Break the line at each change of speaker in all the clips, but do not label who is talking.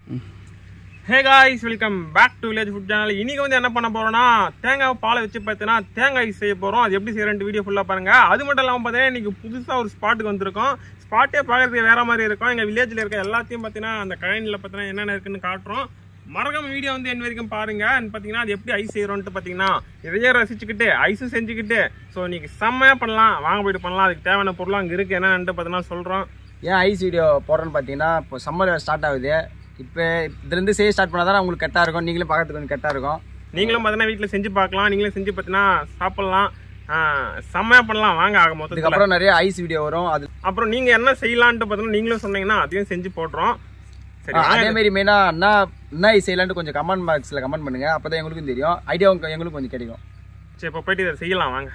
Hey guys welcome back to village food channel இன்னைக்கு வந்து என்ன பண்ண போறோம்னா தேங்காய் பாலை வச்சு பார்த்தீங்கன்னா தேங்காய் செய்ய போறோம் அது எப்படி செய்யறேன் வீடியோ ஃபுல்லா பாருங்க அது மட்டும் இல்லாமல் பார்த்தீங்கன்னா இன்னைக்கு புதுசா ஒரு ஸ்பாட்டுக்கு வந்திருக்கோம் ஸ்பாட்டே பார்க்கறதுக்கு வேற மாதிரி இருக்கும் எங்க வில்லேஜ்ல இருக்க எல்லாத்தையும் பார்த்தீங்கன்னா அந்த கழனியில் பார்த்தீங்கன்னா என்னென்ன இருக்குன்னு காட்டுறோம் மறக்காம வீடியோ வந்து என் வரைக்கும் பாருங்க and பார்த்தீங்கன்னா அது எப்படி ஐஸ் செய்யறோம்ட்டு பார்த்தீங்கன்னா இதையே ரசிச்சுக்கிட்டு ஐஸும் செஞ்சுக்கிட்டு ஸோ இன்னைக்கு செம்மையா பண்ணலாம் வாங்க போயிட்டு பண்ணலாம் அதுக்கு தேவையான பொருள் அங்கே இருக்கு என்னன்னு பார்த்தீங்கன்னா சொல்றோம்
ஏன் ஐஸ் வீடியோ போடுறேன்னு பார்த்தீங்கன்னா இப்போ சம்மர் ஸ்டார்ட் ஆகுது இப்போ இதுலேருந்து செய்ய ஸ்டார்ட் பண்ணால் தான் உங்களுக்கு கரெக்டாக இருக்கும் நீங்களும் பார்க்கறதுக்கு கொஞ்சம் கரெக்டாக இருக்கும்
நீங்களும் பார்த்தீங்கன்னா வீட்டில் செஞ்சு பார்க்கலாம் நீங்களும் செஞ்சு பார்த்தீங்கன்னா சாப்பிடலாம் ஆஹ் செம்மையா பண்ணலாம் வாங்க ஆக மொத்தத்தில்
இதுக்கப்புறம் நிறைய ஐஸ் வீடியோ வரும் அது
அப்புறம் நீங்க என்ன செய்யலான்ட்டு பார்த்தீங்கன்னா நீங்களும் சொன்னீங்கன்னா அதையும் செஞ்சு போடுறோம் சரி
அதே
வாங்க.
மாதிரி மெயினாக என்ன என்ன ஐஸ் செய்யலான்ட்டு கொஞ்சம் கமெண்ட் பாக்ஸில் கமெண்ட் பண்ணுங்க அப்போ தான் எங்களுக்கும் தெரியும் ஐடியா எங்களுக்கும் கொஞ்சம் கிடைக்கும்
சரி இப்போ போயிட்டு இதை செய்யலாம் வாங்க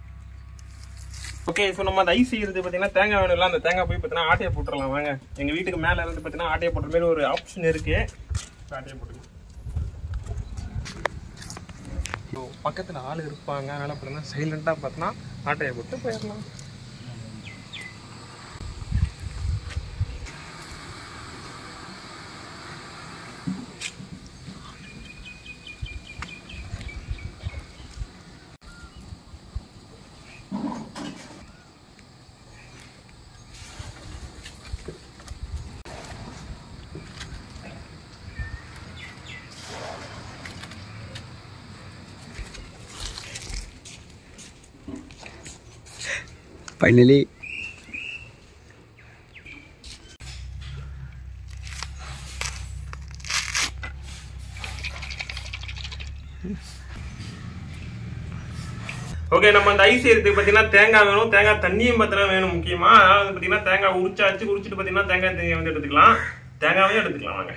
ஓகே ஸோ நம்ம அந்த ஐஸ் செய்யறது பார்த்தீங்கன்னா தேங்காய் வேணும்ல அந்த தேங்காய் போய் பார்த்தீங்கன்னா ஆட்டையை போட்டுடலாம் வாங்க எங்கள் வீட்டுக்கு மேலே இருந்து பார்த்தீங்கன்னா ஆட்டையை போடுற மாதிரி ஒரு ஆப்ஷன் இருக்கு So, ஆட்டையை போட்டுக்கலாம் ஸோ பக்கத்தில் ஆள் இருப்பாங்க அதனால் பார்த்தீங்கன்னா சைலண்ட்டாக பார்த்தீங்கன்னா ஆட்டையை போட்டு போயிடலாம்
ஃபைனலி
ஓகே நம்ம அந்த ஐஸ் செய்யறதுக்கு பார்த்தீங்கன்னா தேங்காய் வேணும் தேங்காய் தண்ணியும் பார்த்தீங்கன்னா வேணும் முக்கியமா அதனால வந்து பார்த்தீங்கன்னா தேங்காய் உரிச்சாச்சு உரிச்சிட்டு பார்த்தீங்கன்னா தேங்காய் தண்ணியை வந்து எடுத்துக்கலாம் தேங்காயும் எடுத்துக்கலாம் வாங்க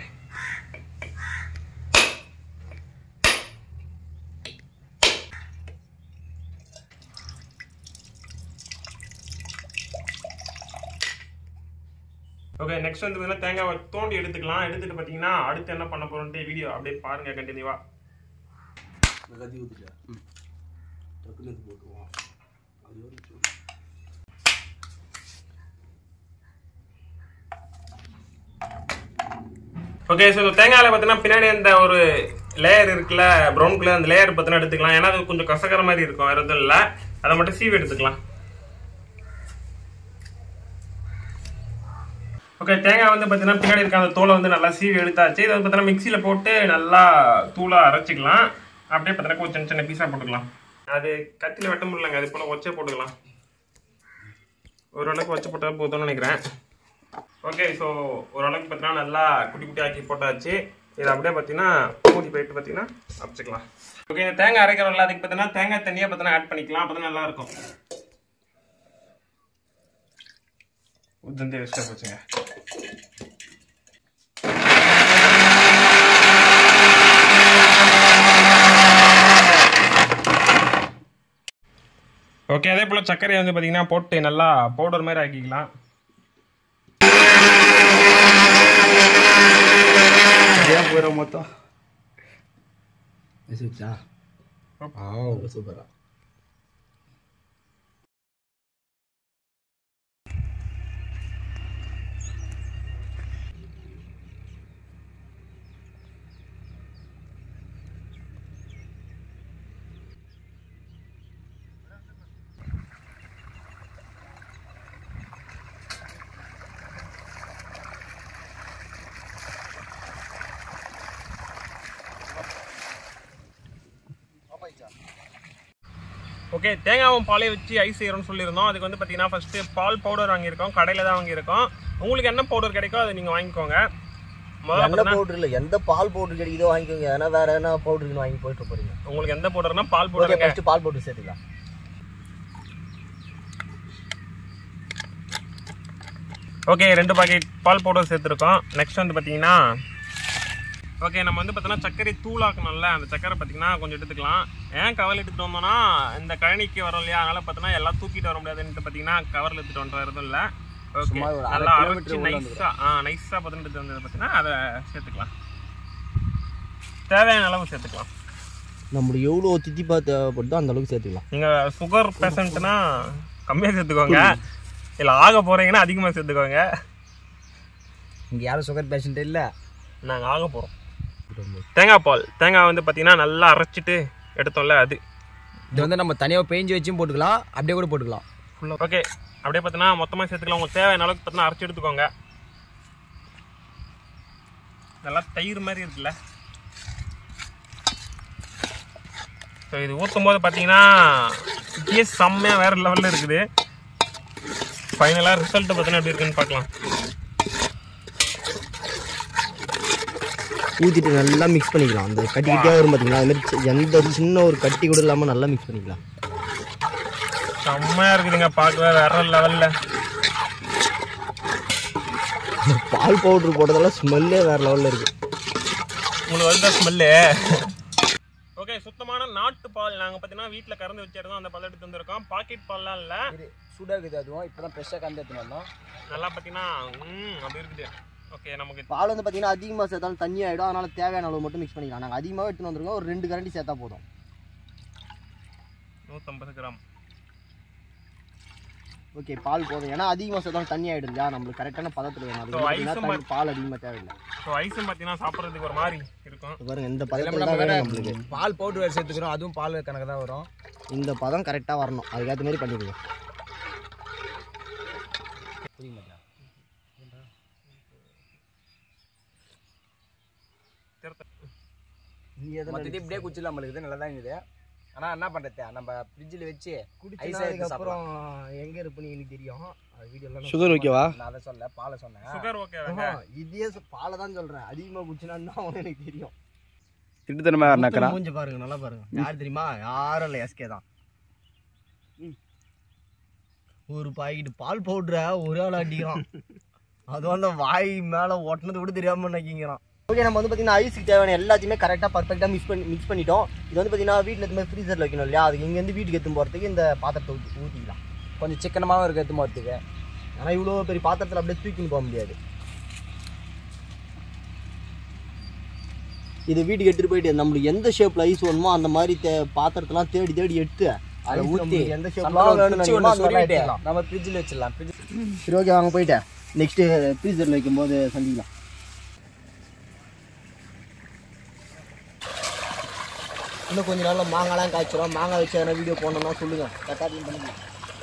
ஓகே நெக்ஸ்ட் வந்து பார்த்தீங்கன்னா தேங்காவை தோண்டி எடுத்துக்கலாம் எடுத்துட்டு பார்த்தீங்கன்னா அடுத்து என்ன பண்ண போறோம்ட்டு வீடியோ அப்படியே பாருங்க கண்டினியூவா
கத்தி ஊற்றிட்டா டக்குன்னு எடுத்து போட்டுருவோம் அது வரைக்கும்
ஓகே ஸோ தேங்காயில் பார்த்தீங்கன்னா பின்னாடி இந்த ஒரு லேயர் இருக்குல்ல ப்ரௌன் கலர் அந்த லேயர் பார்த்தீங்கன்னா எடுத்துக்கலாம் ஏன்னா அது கொஞ்சம் கசக்கிற மாதிரி இருக்கும் வேற எதுவும் இல்லை அதை மட்டும் சீவி எடுத்துக்கலாம் ஓகே தேங்காய் வந்து பார்த்தீங்கன்னா பின்னாடி இருக்க அந்த தோலை வந்து நல்லா சீவி எடுத்தாச்சு இதை வந்து பார்த்தீங்கன்னா மிக்சியில் போட்டு நல்லா தூளாக அரைச்சிக்கலாம் அப்படியே பார்த்தீங்கன்னா கொஞ்சம் சின்ன சின்ன பீஸாக போட்டுக்கலாம் அது கத்தியில் வெட்ட முடியலங்க அது போல் ஒச்சே போட்டுக்கலாம் ஓரளவுக்கு வச்சு போட்டால் போதும்னு நினைக்கிறேன் ஓகே ஸோ ஓரளவுக்கு பார்த்தீங்கன்னா நல்லா குட்டி குட்டி ஆக்கி போட்டாச்சு இதை அப்படியே பார்த்தீங்கன்னா மூடி போயிட்டு பார்த்தீங்கன்னா அரைச்சிக்கலாம் ஓகே இந்த தேங்காய் அரைக்கிறோம்ல அதுக்கு பார்த்தீங்கன்னா தேங்காய் தண்ணியை பார்த்தீங்கன்னா ஆட் பண்ணிக்கலாம் அப்போ நல்லா இருக்கும் உதந்தி வேஸ்ட்டாக போச்சுங்க ஓகே அதே போல் சர்க்கரையை வந்து பார்த்தீங்கன்னா போட்டு நல்லா பவுடர் மாதிரி ஆக்கிக்கலாம்
ஏன் போயிடும் மொத்தம்
வச்சா சூப்பரா
ஓகே தேங்காவும் பாலையும் வச்சு ஐஸ் செய்யறோம்னு சொல்லியிருந்தோம் அதுக்கு வந்து பார்த்தீங்கன்னா ஃபர்ஸ்ட் பால் பவுடர் வாங்கியிருக்கோம் கடையில் தான் வாங்கியிருக்கோம் உங்களுக்கு என்ன பவுடர் கிடைக்கோ அதை நீங்கள் வாங்கிக்கோங்க முதல்ல
எண்ணெய்
பார்த்தீங்கன்னா
பவுடர் இல்லை எந்த பால் பவுடர் கிடைக்குதோ வாங்கிக்கோங்க ஏன்னா வேற என்ன பவுடர் வாங்கி போயிட்டு போறீங்க
உங்களுக்கு எந்த பவுடர்னா பால்
ஓகே
பவுடருங்க
ஃபர்ஸ்ட் பால் பவுடர் சேர்த்துக்கலாம்
ஓகே ரெண்டு பாக்கெட் பால் பவுடர் சேர்த்துருக்கோம் நெக்ஸ்ட் வந்து பார்த்தீங்கன்னா ஓகே நம்ம வந்து பார்த்தீங்கன்னா சர்க்கரை தூளாக்கணும்ல அந்த சர்க்கரை பார்த்தீங்கன்னா கொஞ்சம் எடுத்துக்கலாம் ஏன் கவரில் எடுத்துகிட்டு வந்தோம்னா இந்த கழனிக்கு வரோம் இல்லையா அதனால பார்த்தீங்கன்னா எல்லாம் தூக்கிட்டு வர முடியாதுன்ட்டு பார்த்தீங்கன்னா கவரில் எடுத்துகிட்டு வந்துடுறதும் இல்லை ஓகே
சும்மா ஒரு அரை
நல்லா
kilometer
அரைச்சி
உள்ள
நைஸாக ஆ நைஸாக பார்த்துட்டு எடுத்து வந்தது பார்த்தீங்கன்னா அதை சேர்த்துக்கலாம் தேவையான அளவு சேர்த்துக்கலாம்
நம்மளுக்கு எவ்வளோ தித்திப்பா தேவைப்படுதோ அந்த அளவுக்கு சேர்த்துக்கலாம்
நீங்கள் சுகர் பேஷண்ட்னா கம்மியாக சேர்த்துக்கோங்க இல்லை ஆக போகிறீங்கன்னா அதிகமாக சேர்த்துக்கோங்க
இங்கே யாரும் சுகர் பேஷண்ட் இல்லை
நாங்கள் ஆக போகிறோம் தேங்காய் பால் தேங்காய் வந்து பார்த்தீங்கன்னா நல்லா அரைச்சிட்டு எடுத்தோம்ல அது
இது வந்து நம்ம தனியாக பெயிஞ்சு வச்சும் போட்டுக்கலாம் அப்படியே கூட போட்டுக்கலாம்
ஃபுல்லாக ஓகே அப்படியே பார்த்தீங்கன்னா மொத்தமாக சேர்த்துக்கலாம் உங்களுக்கு தேவையான அளவுக்கு பார்த்தீங்கன்னா அரைச்சி எடுத்துக்கோங்க நல்லா தயிர் மாதிரி இருக்குல்ல ஸோ இது ஊற்றும் போது பார்த்தீங்கன்னா இப்பயே செம்மையாக வேறு லெவலில் இருக்குது ஃபைனலாக ரிசல்ட் பார்த்தீங்கன்னா எப்படி இருக்குன்னு பார்க்கலாம்
ஊற்றிட்டு நல்லா மிக்ஸ் பண்ணிக்கலாம் அந்த கட்டி கட்டியாக வரும் பார்த்தீங்களா அது மாதிரி சி- எந்த ஒரு சின்ன ஒரு கட்டி கூட இல்லாமல் நல்லா மிக்ஸ் பண்ணிக்கலாம்
செம்மையாக இருக்குதுங்க பார்க்கவே வேற லெவலில்
பால் பவுடர் போட்டதெல்லாம் ஸ்மெல்லே வேறு லெவலில் இருக்குது
உங்களுக்கு வருதா ஸ்மெல்லு ஓகே சுத்தமான நாட்டு பால் நாங்கள் பார்த்தீங்கன்னா வீட்டில் கறந்து வச்சிருந்தோம் அந்த பால் எடுத்து வந்திருக்கோம் பாக்கெட் பால்லாம் இல்லை
சூடாக இருக்குது அதுவும் இப்போ தான் ஃப்ரெஷ்ஷாக கந்து எடுத்துன்னு வந்தோம்
நல்லா பார்த்தீங்கன்னா ம் அப்படி இருக்குது ஓகே நமக்கு
பால் வந்து பார்த்தீங்கன்னா அதிகமாக சேர்த்தாலும் தண்ணி ஆகிடும் அதனால் தேவையான அளவு மட்டும் மிக்ஸ் பண்ணிக்கலாம் நாங்கள் அதிகமாக எடுத்துன்னு வந்திருக்கோம் ஒரு ரெண்டு கரண்டி சேர்த்தா போதும்
நூற்றம்பது கிராம்
ஓகே பால் போதும் ஏன்னா அதிகமாக சேர்த்தாலும் தண்ணி ஆகிடும் இல்லையா நம்மளுக்கு கரெக்டான பதத்தில் வேணும் அதுக்கு
So,
பார்த்தீங்கன்னா
ice-உம்
தண்ணி- பால் அதிகமாக தேவையில்லை
ஸோ ஐஸும் பார்த்தீங்கன்னா சாப்பிட்றதுக்கு ஒரு மாதிரி இருக்கும்
இப்ப பாருங்க இந்த
அது
பதத்தில்
இல்லாமல்
தான்
நம்ம
வேணும்
வேற
நம்மளுக்கு
பால் பவுடர் வேறு சேர்த்துக்கிறோம் அதுவும் பால் கணக்கு தான் வரும்
இந்த பதம் கரெக்டாக வரணும் அதுக்கேற்ற மாதிரி பண்ணிடுங்க
புரிய மாட்டேன்
நீ எதை
மற்றது இப்படியே குச்சிடலாம் நம்மளுக்கு நல்லா தான் இருக்குது ஆனால் என்ன பண்ணுறது நம்ம ஃப்ரிட்ஜில் வச்சு
குடிச்சுனா
ஐஸ் எடுத்து
அதுக்கப்புறம் எங்கே இருப்புன்னு எனக்கு தெரியும் அது வீடியோலாம்
சுகர் ஓகேவா
நான் அதை சொல்ல பாலை சொன்னேன்
சுகர் ஓகேவாங்க
இதே ச- பாலை தான் சொல்கிறேன் அதிகமாக குடிச்சுனா அவன் எனக்கு தெரியும்
திட்டுத்தனமா நக்கறா
மூஞ்சி பாருங்க நல்லா பாருங்க யார் தெரியுமா யாரும் இல்லை எஸ்கே தான் ஒரு பாக்கெட் பால் பவுடரை ஒரு ஆள் அடிக்கிறான் அதுவும் அந்த வாய் மேலே ஒட்டினது கூட தெரியாம நினைக்கிறான் ஓகே நம்ம வந்து பார்த்தீங்கன்னா ஐஸுக்கு தேவையான எல்லாத்தையுமே கரெக்டாக பர்ஃபெக்டாக மிக்ஸ் பண்ணி மிக்ஸ் பண்ணிட்டோம் இது வந்து பார்த்தீங்கன்னா வீட்டில் எதுவுமே ஃப்ரீசரில் வைக்கணும் இல்லையா அதுக்கு இங்கேருந்து வீட்டுக்கு எடுத்துன்னு போகிறதுக்கு இந்த பாத்திரத்தை ஊற்றி ஊற்றிக்கலாம்
கொஞ்சம் சிக்கனமாகவும் இருக்குது எடுத்து போகிறதுக்கு
ஆனால் இவ்வளோ பெரிய பாத்திரத்தில் அப்படியே தூக்கின்னு போக முடியாது இது வீட்டுக்கு எடுத்துகிட்டு போயிட்டு நம்மளுக்கு எந்த ஷேப்பில் ஐஸ் வேணுமோ அந்த மாதிரி தே பாத்திரத்தெல்லாம் தேடி தேடி எடுத்து அதை
Ice
ஊற்றி
நம்மளுக்கு
எந்த
சம்பளம்
ஷேப்லாம்
குச்சி
வேணும்
ஒன்று சொருவிட்டு நம்ம ஃப்ரிட்ஜில் வச்சிடலாம் ஃப்ரிட்ஜ்
சரி ஓகே வாங்க போயிட்டேன் நெக்ஸ்ட்டு ஃப்ரீசரில் வைக்கும்போது சந்திக்கலாம் இன்னும் கொஞ்ச நாளில் மாங்காய்லாம் காய்ச்சிரும் மாங்காய் வச்சு எதனா வீடியோ போடணும்னா சொல்லுங்கள் கரெக்டாக பண்ணிக்கலாம்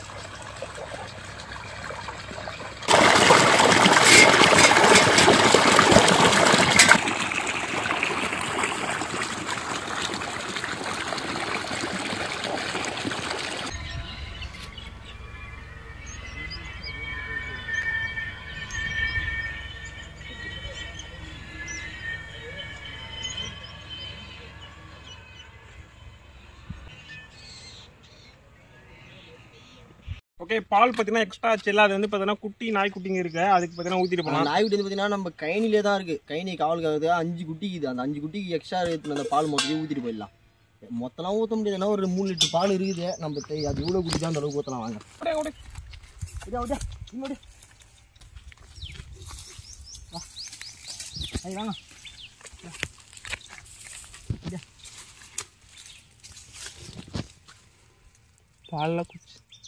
ஓகே பால் பார்த்தீங்கன்னா எக்ஸ்ட்ரா ஆச்சுல்ல அது வந்து பார்த்தீங்கன்னா குட்டி நாய் குட்டிங்க இருக்கு அதுக்கு பார்த்தீங்கன்னா ஊற்றிட்டு போகலாம்
நாய்க்குட்டி வந்து பார்த்தீங்கன்னா நம்ம கைனிலே தான் இருக்குது கைனி காவலுக்காகுது அஞ்சு குட்டிக்குது அந்த அஞ்சு குட்டிக்கு எக்ஸ்ட்ரா எடுத்துன்னு அந்த பால் மொத்தத்தையும் ஊற்றிட்டு போயிடலாம் மொத்தம்லாம் ஊற்ற முடியாதுன்னா ஒரு மூணு லிட்டர் பால் இருக்குது நம்ம தெ- அது இவ்வளோ குட்டி தான் அந்த அளவுக்கு ஊற்றலாம் வாங்க
அப்படியே அப்படியே
இதா இதா இன்னொரு வா ஐய் வாங்க வா. இதா.
பாலில் குச்சி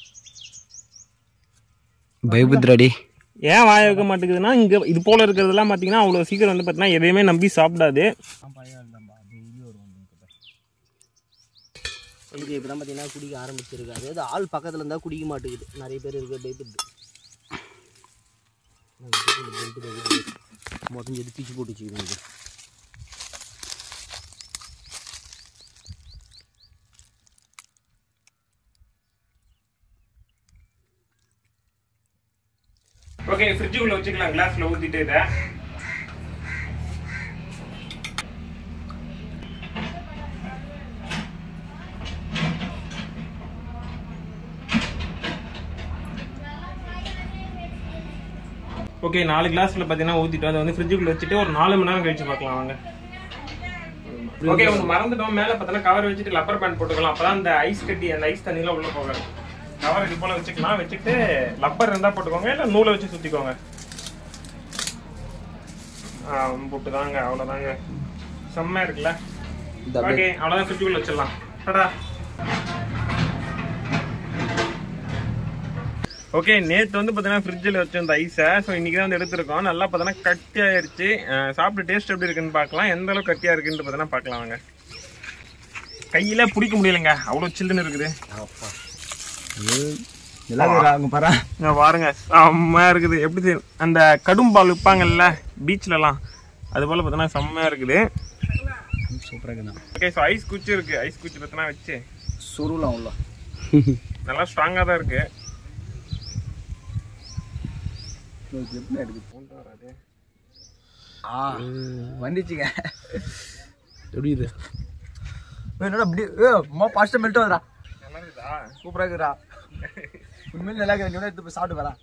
பயபுத்ராடி
ஏன் வாய வைக்க மாட்டேங்குதுன்னா இங்கே இது போல இருக்கிறதெல்லாம் பார்த்தீங்கன்னா அவ்வளோ சீக்கிரம் வந்து பார்த்தீங்கன்னா எதையுமே நம்பி சாப்பிடாது
எனக்கு இப்போ தான் பார்த்தீங்கன்னா குடிக்க ஆரம்பிச்சிருக்கு அதாவது ஆள் பக்கத்தில் இருந்தால் குடிக்க மாட்டேங்குது நிறைய பேர் இருக்க பயப்படுது மொத்தம் எது பிச்சு போட்டு வச்சுக்கிது
ஓகே ஃப்ரிட்ஜுக்குள்ளே வச்சுக்கலாம் கிளாஸில் ஊற்றிட்டு இதை ஓகே நாலு கிளாஸ்ல பார்த்தீங்கன்னா ஊற்றிட்டோம் அதை வந்து ஃப்ரிட்ஜுக்குள்ள வச்சுட்டு ஒரு நாலு மணி நேரம் கழிச்சு பார்க்கலாம் வாங்க ஓகே ஒன்று மறந்துட்டோம் மேலே பார்த்தோன்னா கவர் வச்சுட்டு லப்பர் பேண்ட் போட்டுக்கலாம் அப்பதான் அந்த ஐஸ் கட்டி அந்த ஐஸ் தண்ணிலாம் உள்ள போகாது கவர் இது போல வச்சுக்கலாம் வச்சுட்டு லப்பர் இருந்தால் போட்டுக்கோங்க இல்லை நூலை வச்சு சுற்றிக்கோங்க ஆ போட்டு தாங்க அவ்வளோதாங்க செம்மையா இருக்குல்ல ஓகே அவ்வளோதான் ஃப்ரிட்ஜுக்குள்ள வச்சிடலாம் டடா ஓகே நேற்று வந்து பார்த்தீங்கன்னா ஃப்ரிட்ஜில் வச்சிருந்த ஐஸை ஸோ இன்னைக்கு தான் வந்து எடுத்திருக்கோம் நல்லா பார்த்தீங்கன்னா கட்டி ஆயிடுச்சு அஹ் சாப்பிட்டு டேஸ்ட் எப்படி இருக்குன்னு பார்க்கலாம் எந்த அளவுக்கு கட்டியாக இருக்குன்னு பார்த்தீங்கன்னா பார்க்கலாம் வாங்க கையில பிடிக்க முடியலங்க அவ்வளோ சில்லுன்னு இருக்குது
அங்கே பாரு
இங்க பாருங்க செம்மையா இருக்குது எப்படி தெரியும்? அந்த கடும் பால் விற்பாங்கல்ல பீச்லலாம் அது போல் பார்த்தீங்கன்னா செம்மையா இருக்குது
சூப்பராக இருக்குண்ணா
ஓகே ஸோ ஐஸ் குச்சி இருக்கு ஐஸ் குச்சி பார்த்தீங்கன்னா வச்சு
சுருலாம் உள்ள
நல்லா ஸ்ட்ராங்காக தான் இருக்கு
எப்படி எடுக்குது ஆ வந்துச்சுங்க
எப்படி இது
என்னடா அப்படி ஏ அம்மா பாஸ்டா மெல்ட் ஆகுதுடா
நல்லா இருக்குதா
சூப்பராக இருக்குடா உண்மையில நல்லா இருக்குது நீ எடுத்து போய் சாப்பிட்டு வரா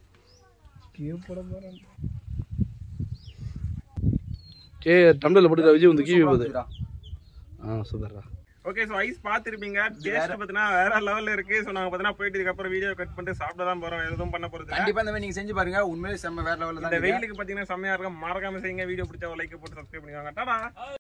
ஏ டம்ளர்ல போட்டு விஜய் வந்து கீழே போகுது ஆ சூப்பர்ரா
ஓகே ஸோ ஐஸ் பார்த்துருப்பீங்க டேஸ்ட் பார்த்தீங்கன்னா வேற லெவலில் இருக்கு ஸோ நாங்கள் பார்த்தீங்கன்னா போயிட்டு இதுக்கப்புறம் வீடியோ கட் பண்ணிட்டு சாப்பிட தான் போகிறோம் எதுவும் பண்ண போகிறது
கண்டிப்பா இந்த மாதிரி நீங்க செஞ்சு பாருங்க உண்மையிலே செம்ம வேற லெவலில்
இந்த
தான் இருக்கு.
வெயிலுக்கு பார்த்தீங்கன்னா செம்மையா இருக்கும் மறக்காம செய்யுங்க வீடியோ பிடிச்சா லைக் போட்டு சப்ஸ்கிரைப் பண்ணிக்கோங்க டாடா